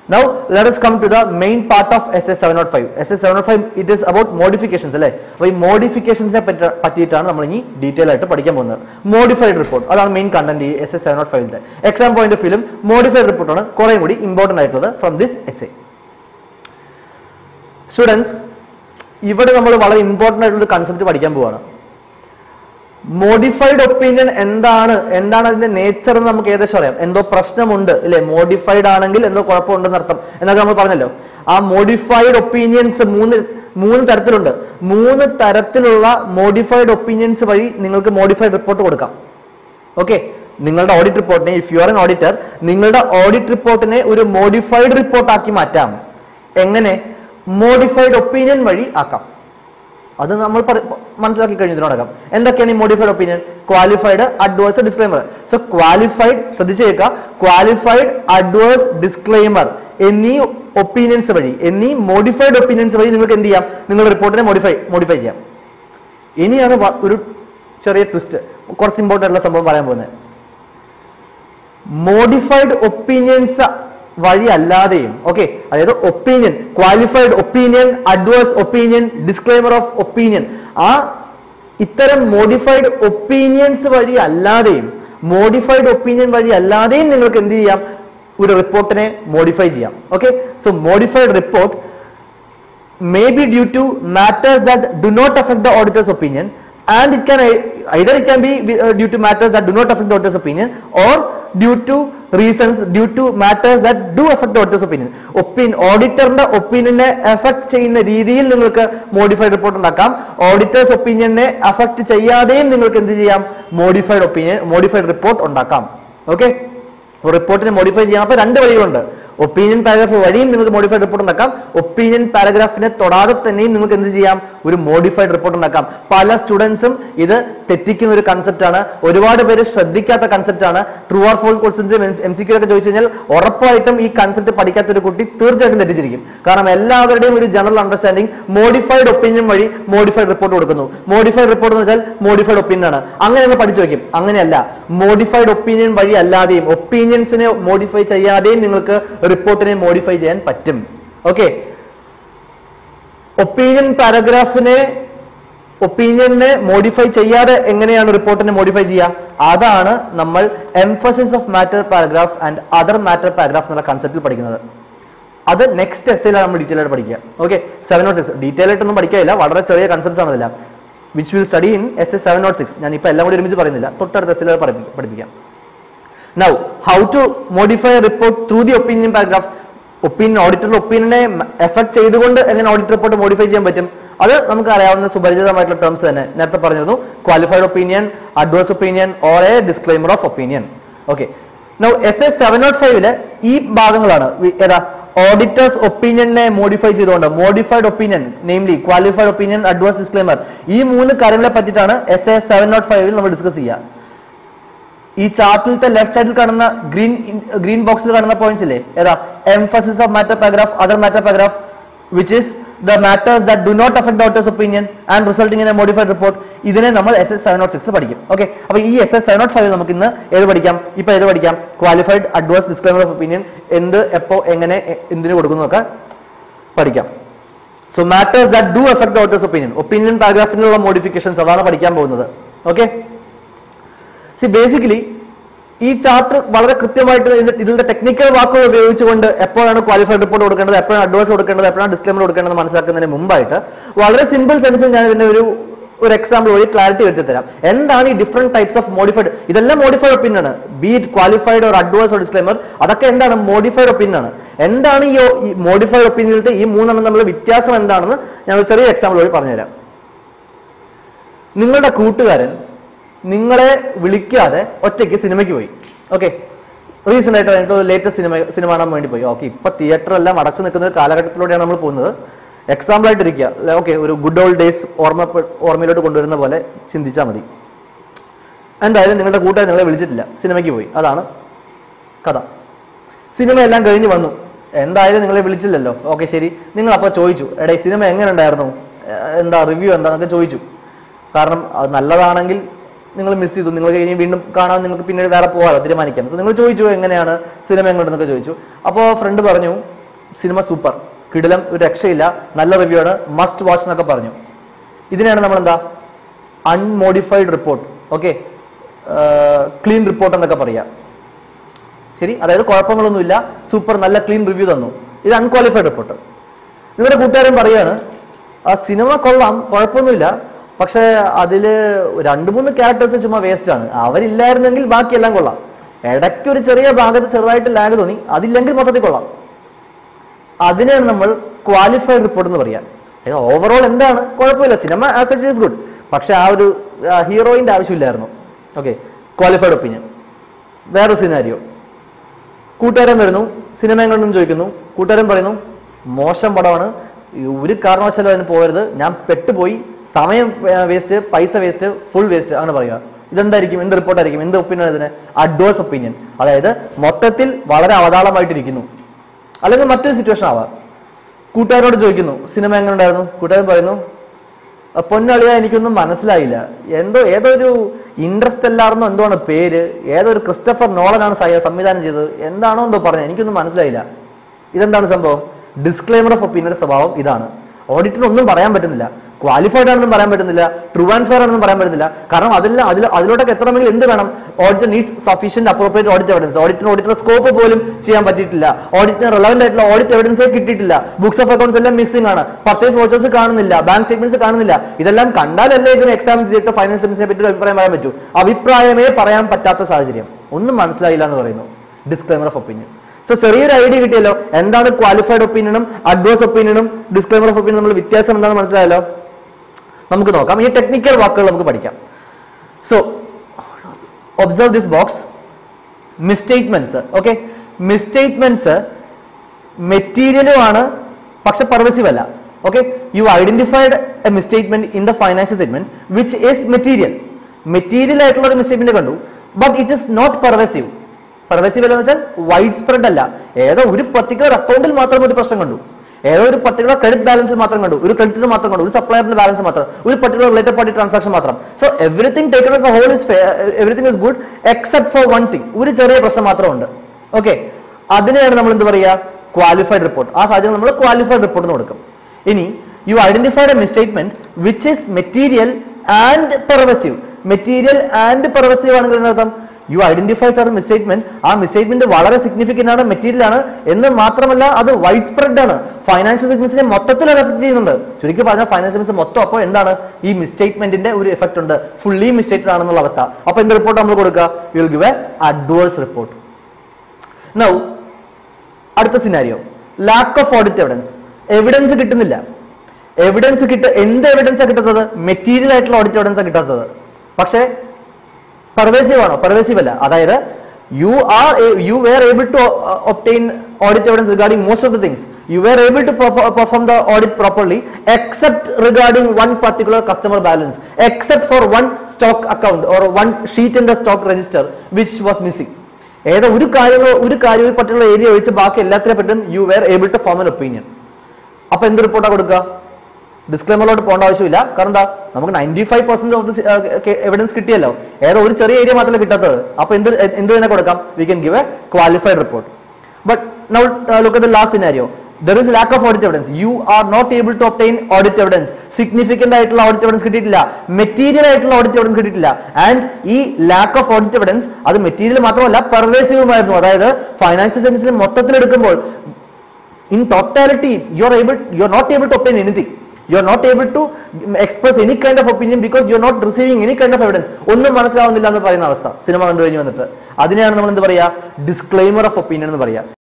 Now let us come to the main part of SS 705. SS 705 it is about modifications അല്ലേ അപ്പോൾ ഈ മോഡിഫിക്കേഷൻസിനെ പറ്റി പറ്റിയിട്ടാണ് നമ്മൾ ഇനി ഡീറ്റെയിൽ ആയിട്ട് പഠിക്കാൻ പോകുന്നത് മോഡിഫൈഡ് റിപ്പോർട്ട് അതാണ് മെയിൻ കണ്ടന്റ് ഈ എസ് എസ് സെവൻ നോട്ട് ഫൈവിന്റെ എക്സാം പോയിന്റ് ഓഫ് വ്യൂലും മോഡിഫൈഡ് റിപ്പോർട്ടാണ് കുറേ കൂടി ഇമ്പോർട്ടന്റ് ആയിട്ടുള്ളത് from this S A students ഇവിടെ നമ്മൾ വളരെ ഇമ്പോർട്ടന്റ് ആയിട്ടുള്ള കൺസെപ്റ്റ് പഠിക്കാൻ പോവാണ് മോഡിഫൈഡ് ഒപ്പീനിയൻ എന്താണ് എന്താണ് അതിന്റെ നേച്ചർ എന്ന് നമുക്ക് ഏകദേശം അറിയാം എന്തോ പ്രശ്നമുണ്ട് ഇല്ലേ മോഡിഫൈഡ് ആണെങ്കിൽ എന്തോ കുഴപ്പമുണ്ടെന്ന് അർത്ഥം എന്നൊക്കെ നമ്മൾ പറഞ്ഞല്ലോ ആ മോഡിഫൈഡ് ഒപ്പീനിയൻസ് മൂന്ന് മൂന്ന് തരത്തിലുണ്ട് മൂന്ന് തരത്തിലുള്ള മോഡിഫൈഡ് ഒപ്പീനിയൻസ് വഴി നിങ്ങൾക്ക് മോഡിഫൈഡ് റിപ്പോർട്ട് കൊടുക്കാം ഓക്കെ നിങ്ങളുടെ ഓഡിറ്റ് റിപ്പോർട്ടിനെ if you are an auditor നിങ്ങളുടെ ഓഡിറ്റ് റിപ്പോർട്ടിനെ ഒരു മോഡിഫൈഡ് റിപ്പോർട്ട് ആക്കി മാറ്റാം എങ്ങനെ മോഡിഫൈഡ് ഒപ്പീനിയൻ വഴി ആക്കാം അത് നമ്മൾ പറ- മനസ്സിലാക്കി കഴിഞ്ഞു ഇതിനോടകം എന്തൊക്കെയാണ് ഈ modified opinion qualified adverse disclaimer so qualified ശ്രദ്ധിച്ചേക്കുക ക്വാളിഫൈഡ് അഡ്വേഴ്സ് ഡിസ്ക്ലൈമർ എന്നീ ഒപ്പീനിയൻസ് വഴി എന്നീ മോഡിഫൈഡ് ഒപ്പീനിയൻസ് വഴി നിങ്ങൾക്ക് എന്ത് ചെയ്യാം നിങ്ങളുടെ റിപ്പോർട്ടിനെ മോഡിഫൈ മോഡിഫൈ ചെയ്യാം ഇനിയാണ് വ- ഒരു ചെറിയ ട്വിസ്റ്റ് കുറച്ച് ഇമ്പോർട്ടൻ്റ് ആയിട്ടുള്ള സംഭവം പറയാൻ പോകുന്നത് മോഡിഫൈഡ് ഒപ്പീനിയൻസ് വഴി അല്ലാതെയും ഓക്കെ അതായത് opinion qualified opinion adverse opinion disclaimer of opinion ആ ഇത്തരം മോഡിഫൈഡ് ഒപ്പീനിയൻസ് വഴി അല്ലാതെയും മോഡിഫൈഡ് ഒപ്പീനിയൻ വഴി അല്ലാതെയും നിങ്ങൾക്ക് എന്ത് ചെയ്യാം ഒരു റിപ്പോർട്ടിനെ മോഡിഫൈ ചെയ്യാം okay so modified report may be due to matters that do not affect the auditor's opinion and it can ei- either it can be uh, due to matters that do not affect the auditor's opinion or due to reasons due to matters that do affect the auditor's opinion ഒപ്പീൻ ഓഡിറ്ററിന്റെ ഒപ്പീനിയനെ effect ചെയ്യുന്ന രീതിയിൽ നിങ്ങൾക്ക് modified report ഉണ്ടാക്കാം auditor's ഒപ്പീനിയനെ affect ചെയ്യാതെയും നിങ്ങൾക്ക് എന്ത് ചെയ്യാം മോഡിഫൈഡ് ഒപ്പീനിയൻ മോഡിഫൈഡ് റിപ്പോർട്ട് ഉണ്ടാക്കാം ഓക്കെ റിപ്പോർട്ടിനെ മോഡിഫൈ ചെയ്യാം അപ്പൊ രണ്ട് വഴികളുണ്ട് ഒപ്പീനിയൻ പാരഗ്രാഫ് വഴിയും നിങ്ങൾക്ക് മോഡിഫൈഡ് റിപ്പോർട്ട് ഉണ്ടാക്കാം ഒപ്പീനിയൻ പാരഗ്രാഫിനെ തൊടാതെ തന്നെയും നിങ്ങൾക്ക് എന്ത് ചെയ്യാം ഒരു മോഡിഫൈഡ് റിപ്പോർട്ട് ഉണ്ടാക്കാം പല സ്റ്റുഡൻസും ഇത് തെറ്റിക്കുന്ന ഒരു കൺസെപ്റ്റ് ആണ് ഒരുപാട് പേര് ശ്രദ്ധിക്കാത്ത കൺസെപ്റ്റ് ആണ് true or false questions M C Q ഒക്കെ ചോദിച്ചു കഴിഞ്ഞാൽ ഉറപ്പായിട്ടും ഈ കൺസെപ്റ്റ് പഠിക്കാത്ത ഒരു കുട്ടി തീർച്ചയായിട്ടും തെറ്റിച്ചിരിക്കും കാരണം എല്ലാവരുടെയും ഒരു ജനറൽ അണ്ടർസ്റ്റാൻഡിങ് മോഡിഫൈഡ് ഒപ്പീനിയൻ വഴി മോഡിഫൈഡ് റിപ്പോർട്ട് കൊടുക്കുന്നു മോഡിഫൈഡ് റിപ്പോർട്ട് എന്ന് വെച്ചാൽ മോഡിഫൈഡ് ഒപ്പീനിയൻ ആണ് അങ്ങനെ അങ്ങ് പഠിച്ചു വെക്കും അങ്ങനെയല്ല മോഡിഫൈഡ് ഒപ്പീനിയൻ വഴി അല്ലാതെയും ഒപ്പീനിയൻസിനെ മോഡിഫൈ ചെയ്യാതെയും നിങ്ങൾക്ക് റിപ്പോർട്ടിനെ മോഡിഫൈ ചെയ്യാൻ പറ്റും ഓക്കെ ഒപ്പീനിയൻ പാരഗ്രാഫിനെ ഒപ്പീനിയനെ മോഡിഫൈ ചെയ്യാതെ എങ്ങനെയാണ് റിപ്പോർട്ടിനെ മോഡിഫൈ ചെയ്യുക അതാണ് നമ്മൾ emphasis of matter paragraph and other matter paragraph എന്നുള്ള കൺസെപ്റ്റിൽ പഠിക്കുന്നത് അത് നെക്സ്റ്റ് എസ്സിലാണ് നമ്മൾ ഡീറ്റെയിൽ ആയിട്ട് പഠിക്കുക okay seven nought six detail ആയിട്ടൊന്നും പഠിക്കില്ല വളരെ ചെറിയ കൺസെപ്റ്റ്സ് ആണ് ഇതെല്ലാം which will study in S S seven nought six ഞാൻ ഇപ്പൊ എല്ലാം കൂടി ഒരുമിച്ച് പറയുന്നില്ല തൊട്ടടുത്ത എസ്സിൽ പഠിപ്പിക്കാം now how to modify report through the opinion paragraph opinion ഓഡിറ്ററുടെ ഒപ്പീനിയനെ എഫക്ട് ചെയ്തുകൊണ്ട് എങ്ങനെ ഓഡിറ്റ് റിപ്പോർട്ട് മോഡിഫൈ ചെയ്യാൻ പറ്റും അത് നമുക്ക് അറിയാവുന്ന സുപരിചിതമായിട്ടുള്ള ടേംസ് തന്നെ നേരത്തെ പറഞ്ഞിരുന്നു qualified opinion adverse opinion or a disclaimer of opinion okay now S S seven nought ഫൈവില് ഈ ഭാഗങ്ങളാണ് വി- ഏതാ ഓഡിറ്റേഴ്സ് ഒപ്പീനിയനെ മോഡിഫൈ ചെയ്തുകൊണ്ട് modified opinion namely qualified opinion adverse disclaimer ഈ മൂന്ന് കാര്യങ്ങളെ പറ്റിയിട്ടാണ് എസ് എസ് സെവൻ നോട്ട് ഫൈവിൽ നമ്മൾ ഡിസ്കസ് ചെയ്യുക ഈ ചാർട്ടിലത്തെ ലെഫ്റ്റ് സൈഡിൽ കാണുന്ന ഗ്രീൻ ഗ്രീൻ ബോക്സിൽ കാണുന്ന പോയിന്റ്സ് ഇല്ലേ ഏതാ emphasis of matter paragraph other matter paragraph which is the matters that do not affect auditor's opinion and resulting in a modified report ഇതിനെ നമ്മൾ S S seven nought six പഠിക്കും okay അപ്പൊ ഈ S S seven nought five നമുക്ക് ഇന്ന് ഏത് പഠിക്കാം ഇപ്പൊ ഏത് പഠിക്കാം qualified adverse disclaimer of opinion എന്ത് എപ്പോ എങ്ങനെ എ- എന്തിനു കൊടുക്കുന്നു ഒക്കെ പഠിക്കാം so matters that do effect auditor's opinion opinion പാരഗ്രാഫിനുള്ള മോഡിഫിക്കേഷൻസ് അതാണ് പഠിക്കാൻ പോകുന്നത് ഓക്കെ സി ബേസിക്കലി ഈ ചാപ്റ്റർ വളരെ കൃത്യമായിട്ട് ഇതിന്റെ ഇതിന്റെ ടെക്നിക്കൽ വാക്കുകൾ ഉപയോഗിച്ചുകൊണ്ട് എപ്പോഴാണ് ക്വാളിഫൈഡ് റിപ്പോർട്ട് കൊടുക്കേണ്ടത് എപ്പോഴാണ് അഡ്വൈസ് കൊടുക്കേണ്ടത് എപ്പോഴാണ് ഡിസ്ക്ലൈമർ കൊടുക്കേണ്ടത് മനസ്സിലാക്കുന്നതിന് മുമ്പായിട്ട് വളരെ സിമ്പിൾ സെൻസിൽ ഞാൻ ഇതിന്റെ ഒരു ഒരു എക്സാമ്പിൾ വഴി ക്ലാരിറ്റി വരുത്തി തരാം എന്താണ് ഈ ഡിഫറെന്റ് ടൈപ്സ് ഓഫ് മോഡിഫൈഡ് ഇതെല്ലാം മോഡിഫൈഡ് ഒപ്പീനിയൻ ആണ് be it qualified or advise or disclaimer അതൊക്കെ എന്താണ് മോഡിഫൈഡ് ഒപ്പീനിയൻ ആണ് എന്താണ് ഈ മോഡിഫൈഡ് ഒപ്പീനിയനിലത്തെ ഈ മൂന്നെണ്ണം തമ്മിലുള്ള വ്യത്യാസം എന്താണെന്ന് ഞാൻ ഒരു ചെറിയ എക്സാമ്പിൾ വഴി പറഞ്ഞുതരാം നിങ്ങളുടെ കൂട്ടുകാരൻ നിങ്ങളെ വിളിക്കാതെ ഒറ്റയ്ക്ക് സിനിമയ്ക്ക് പോയി ഓക്കെ റീസെന്റ് ആയിട്ട് എനിക്ക് ലേറ്റസ്റ്റ് സിനിമ സിനിമ കാണാൻ വേണ്ടി പോയി ഓക്കെ ഇപ്പൊ തിയേറ്റർ എല്ലാം അടച്ചു നിൽക്കുന്ന ഒരു കാലഘട്ടത്തിലൂടെയാണ് നമ്മൾ പോകുന്നത് എക്സാമ്പിൾ ആയിട്ട് ഇരിക്കുക ഓക്കെ ഒരു ഗുഡ് ഓൾഡ് ഡേയ്സ് ഓർമ്മ ഓർമ്മയിലോട്ട് കൊണ്ടുവരുന്ന പോലെ ചിന്തിച്ചാൽ മതി എന്തായാലും നിങ്ങളുടെ കൂട്ടുകാർ നിങ്ങളെ വിളിച്ചിട്ടില്ല സിനിമയ്ക്ക് പോയി അതാണ് കഥ സിനിമ എല്ലാം കഴിഞ്ഞ് വന്നു എന്തായാലും നിങ്ങളെ വിളിച്ചില്ലല്ലോ ഓക്കെ ശരി നിങ്ങൾ അപ്പോൾ ചോദിച്ചു എടേ സിനിമ എങ്ങനെ ഉണ്ടായിരുന്നു ഏർ എന്താ റിവ്യൂ എന്താന്നൊക്കെ ചോദിച്ചു കാരണം അത് നല്ലതാണെങ്കിൽ നിങ്ങൾ മിസ് ചെയ്തു നിങ്ങൾ ഇനി വീണ്ടും കാണാൻ നിങ്ങൾക്ക് പിന്നീട് വേറെ പോകാമല്ലോ തീരുമാനിക്കാം സോ നിങ്ങൾ ചോദിച്ചു എങ്ങനെയാണ് സിനിമ എങ്ങോട്ടെന്നൊക്കെ ചോദിച്ചു അപ്പോൾ ഫ്രണ്ട് പറഞ്ഞു സിനിമ സൂപ്പർ കിടിലം ഒരു രക്ഷയില്ല നല്ല റിവ്യൂ ആണ് മസ്റ്റ് വാച്ച് എന്നൊക്കെ പറഞ്ഞു ഇതിനെയാണ് നമ്മൾ എന്താ unmodified report okay clean report എന്നൊക്കെ പറയാം ശരി അതായത് കുഴപ്പങ്ങളൊന്നുമില്ല സൂപ്പർ നല്ല ക്ലീൻ റിവ്യൂ തന്നു ഇത് അൺക്വാളിഫൈഡ് റിപ്പോർട്ട് നിങ്ങളുടെ കൂട്ടുകാരൻ പറയാണ് ആ സിനിമ കൊള്ളാം കുഴപ്പമൊന്നുമില്ല പക്ഷെ അതില് രണ്ട് മൂന്ന് ക്യാരക്ടേഴ്സ് ചുമ്മാ വേസ്റ്റ് ആണ് അവരില്ലായിരുന്നെങ്കിൽ ബാക്കിയെല്ലാം കൊള്ളാം ഇടയ്ക്ക് ഒരു ചെറിയ ഭാഗത്ത് ചെറുതായിട്ട് ലാഗ് തോന്നി അതില്ലെങ്കിൽ മൊത്തത്തിൽ കൊള്ളാം അതിനെയാണ് നമ്മൾ ക്വാളിഫൈഡ് റിപ്പോർട്ട് എന്ന് പറയാം ഓവറോൾ എന്താണ് കുഴപ്പമില്ല cinema as such is good പക്ഷെ ആ ഒരു ഹീറോയിന്റെ ആവശ്യമില്ലായിരുന്നു ഓക്കെ ക്വാളിഫൈഡ് ഒപ്പീനിയൻ വേറൊരു സിനാരിയോ കൂട്ടുകാരൻ വരുന്നു സിനിമ എങ്ങനെയുണ്ടെന്ന് ചോദിക്കുന്നു കൂട്ടുകാരൻ പറയുന്നു മോശം പടമാണ് ഈ ഒരു കാരണവശാലും അതിന് പോകരുത് ഞാൻ പെട്ടുപോയി സമയം വേസ്റ്റ് പൈസ വേസ്റ്റ് ഫുൾ വേസ്റ്റ് അങ്ങനെ പറയുക ഇതെന്തായിരിക്കും എന്ത് റിപ്പോർട്ടായിരിക്കും എന്ത് ഒപ്പീനിയൻ ഇതിന് അഡ്വേഴ്സ് ഒപ്പീനിയൻ അതായത് മൊത്തത്തിൽ വളരെ അവതാളമായിട്ടിരിക്കുന്നു അല്ലെങ്കിൽ മറ്റൊരു സിറ്റുവേഷൻ ആവാം കൂട്ടുകാരോട് ചോദിക്കുന്നു സിനിമ എങ്ങനെ ഉണ്ടായിരുന്നു കൂട്ടുകാരൻ പറയുന്നു "അ, പൊന്നളിയ എനിക്കൊന്നും മനസ്സിലായില്ല എന്തോ ഏതോ ഒരു ഇൻട്രസ്റ്റ് എല്ലാർന്നോ എന്തോ ആണ് പേര് ഏതോ ഒരു ക്രിസ്റ്റഫർ നോളനാണ് സയ- സംവിധാനം ചെയ്തത് എന്താണോ എന്തോ പറഞ്ഞത് എനിക്കൊന്നും മനസ്സിലായില്ല ഇതെന്താണ് സംഭവം ഡിസ്ക്ലെയിമർ ഓഫ് ഒപ്പീനിയന്റെ സ്വഭാവം ഇതാണ് ഓഡിറ്റിന് ഒന്നും പറയാൻ പറ്റുന്നില്ല ക്വാളിഫൈഡ് ആണെന്നും പറയാൻ പറ്റുന്നില്ല ട്രൂ ആൻഡ് ഫെയർ ആണെന്നും പറയാൻ പറ്റുന്നില്ല കാരണം അതെല്ലാം അതിൽ അതിലോട്ടൊക്കെ എത്തണമെങ്കിൽ എന്ത് വേണം auditor needs sufficient appropriate audit evidence ഓഡിറ്റിന് ഓഡിറ്റർ സ്കോപ്പ് പോലും ചെയ്യാൻ പറ്റിയിട്ടില്ല ഓഡിറ്റിന് റെലവെന്റ് ആയിട്ടുള്ള ഓഡിറ്റ് എവിഡൻസേ കിട്ടിയിട്ടില്ല ബുക്സ് ഓഫ് അക്കൗണ്ട്സ് എല്ലാം മിസ്സിംഗ് ആണ് പർച്ചേസ് വോച്ചേഴ്സ് കാണുന്നില്ല ബാങ്ക് സ്റ്റേറ്റ്മെന്റ്സ് കാണുന്നില്ല ഇതെല്ലാം കണ്ടാലല്ലേ ഇതിന് എക്സാം ചെയ്തിട്ട് ഫൈനാൻസ് സ്റ്റേറ്റ്മെന്റ്സിനെ പറ്റി ഒരു അഭിപ്രായം പറയാൻ പറ്റൂ അഭിപ്രായമേ പറയാൻ പറ്റാത്ത സാഹചര്യം ഒന്നും മനസ്സിലായില്ല എന്ന് പറയുന്നു ഡിസ്ക്ലൈമർ ഓഫ് ഒപ്പീനിയൻ സോ ചെറിയൊരു ഐഡിയ കിട്ടിയല്ലോ എന്താണ് ക്വാളിഫൈഡ് ഒപ്പീനിയനും അഡ്വേഴ്സ് ഒപ്പീനിയനും ഡിസ്ക്ലൈമർ ഓഫ് ഒപ്പീനിയൻ നമ്മൾ വ്യത്യാസം എന്താണെന്ന് മനസ്സിലായല്ലോ നമുക്ക് നോക്കാം ഈ ടെക്നിക്കൽ വാക്കുകൾ നമുക്ക് പഠിക്കാം so observe this box misstatements okay misstatements മെറ്റീരിയലും ആണ് പക്ഷെ പെർവസീവ് അല്ല okay you identified a misstatement in the financial statement which is material material ആയിട്ടുള്ള ഒരു മിസ്റ്റേറ്റ്മെന്റ് കണ്ടു but it is not pervasive pervasive എന്ന് വെച്ചാൽ വൈഡ് സ്പ്രെഡ് അല്ല ഏതോ ഒരു പർട്ടിക്കുലർ അക്കൗണ്ടിൽ മാത്രം ഒരു പ്രശ്നം കണ്ടു ഏതോ ഒരു പർട്ടിക്കുലർ ക്രെഡിറ്റ് ബാലൻസ് മാത്രം കണ്ടു ഒരു ക്രെഡിറ്റിന് മാത്രം കണ്ടു ഒരു സപ്ലയറിന്റെ ബാലൻസ് മാത്രം ഒരു പർട്ടിക്കുലർ റിലേറ്റഡ് പാർട്ടി ട്രാൻസാക്ഷൻ മാത്രം so everything taken as whole is everything is good except for one thing ഒരു ചെറിയ പ്രശ്നം മാത്രമുണ്ട് ഓക്കെ അതിനെയാണ് നമ്മൾ എന്ത് പറയുക ക്വാളിഫൈഡ് റിപ്പോർട്ട് ആ സാഹചര്യം നമ്മൾ ക്വാളിഫൈഡ് റിപ്പോർട്ട് എന്ന് കൊടുക്കും ഇനി you identified a misstatement which is material and pervasive material and pervasive ആണെങ്കിൽ എന്നർത്ഥം യു ഐഡന്റിഫൈ സർട്ടൻ മിസ്റ്റേറ്റ്മെന്റ് ആ മിസ്റ്റേറ്റ്മെന്റ് വളരെ സിഗ്നിഫിക്കന്റ് ആണ് മെറ്റീരിയൽ ആണ് എന്ന് മാത്രമല്ല അത് വൈഡ് സ്പ്രെഡ് ആണ് ഫൈനാൻഷ്യൽ സ്റ്റേറ്റ്മെന്റ്സിനെ മൊത്തത്തിൽ അത് എഫക്ട് ചെയ്യുന്നുണ്ട് ചുരുക്കി പറഞ്ഞാൽ ഫൈനാൻഷ്യൽ സ്റ്റേറ്റ്മെന്റ്സ് മൊത്തം അപ്പോൾ എന്താണ് ഈ മിസ്റ്റേറ്റ്മെന്റിന്റെ ഒരു എഫക്ട് ഉണ്ട് ഫുള്ളി മിസ്റ്റേറ്റഡ് ആണെന്നുള്ള അവസ്ഥ അപ്പൊ എന്ത് റിപ്പോർട്ട് നമ്മൾ കൊടുക്കുക you will give a adverse report now അടുത്ത scenario lack of audit evidence evidence കിട്ടുന്നില്ല എവിഡൻസ് കിട്ട എന്ത് എവിഡൻസാണ് കിട്ടുന്നത് മെറ്റീരിയൽ ആയിട്ടുള്ള ഓഡിറ്റ് എവിഡൻസാണ് കിട്ടാത്തത് പക്ഷേ പെർവേസീവ് ആണോ പെർവേസീവ് അല്ല അതായത് you are you were able to obtain audit evidence regarding most of the things you were able to perform the audit properly except regarding one particular customer balance except for one stock account or one sheet in the stock register which was missing ഏതോ ഒരു കാര്യങ്ങൾ ഒരു കാര്യം ഒരു particular area ഒഴിച്ച് ബാക്കി എല്ലാത്തിനെ പറ്റും you were able to form an opinion അപ്പൊ എന്ത് റിപ്പോർട്ടാണ് കൊടുക്കുക ഡിസ്ക്ലൈമറിലോട്ട് പോകേണ്ട ആവശ്യമില്ല കാരണം എന്താ നമുക്ക് ninety five percent of the evidence കിട്ടിയല്ലോ ഏതോ ഒരു ചെറിയ ഏരിയ മാത്രമേ കിട്ടാത്തത് അപ്പൊ എന്ത് എന്ത് തന്നെ കൊടുക്കാം we can give a qualified report but now look the last scenario there is lack of audit evidence you are not able to obtain audit evidence significant ആയിട്ടുള്ള ഓഡിറ്റ് എവിഡൻസ് കിട്ടിയിട്ടില്ല മെറ്റീരിയൽ ആയിട്ടുള്ള ഓഡിറ്റ് എവിഡൻസ് കിട്ടിയിട്ടില്ല and ഈ lack of audit evidence അത് material മാത്രമല്ല പെർവേസീവുമായിരുന്നു അതായത് financial സർവീസിന് മൊത്തത്തിൽ എടുക്കുമ്പോൾ in totality you are able you are not able to obtain anything you are not able to express any kind of opinion because you are not receiving any kind of evidence ഒന്നും മനസ്സിലാവുന്നില്ല എന്ന് പറയുന്ന അവസ്ഥ cinema കണ്ടു കഴിഞ്ഞ് വന്നിട്ട് അതിനെയാണ് നമ്മൾ എന്ത് പറയാ ഡിസ്ക്ലെയിമർ ഓഫ് ഒപ്പീനിയൻ എന്ന് പറയാ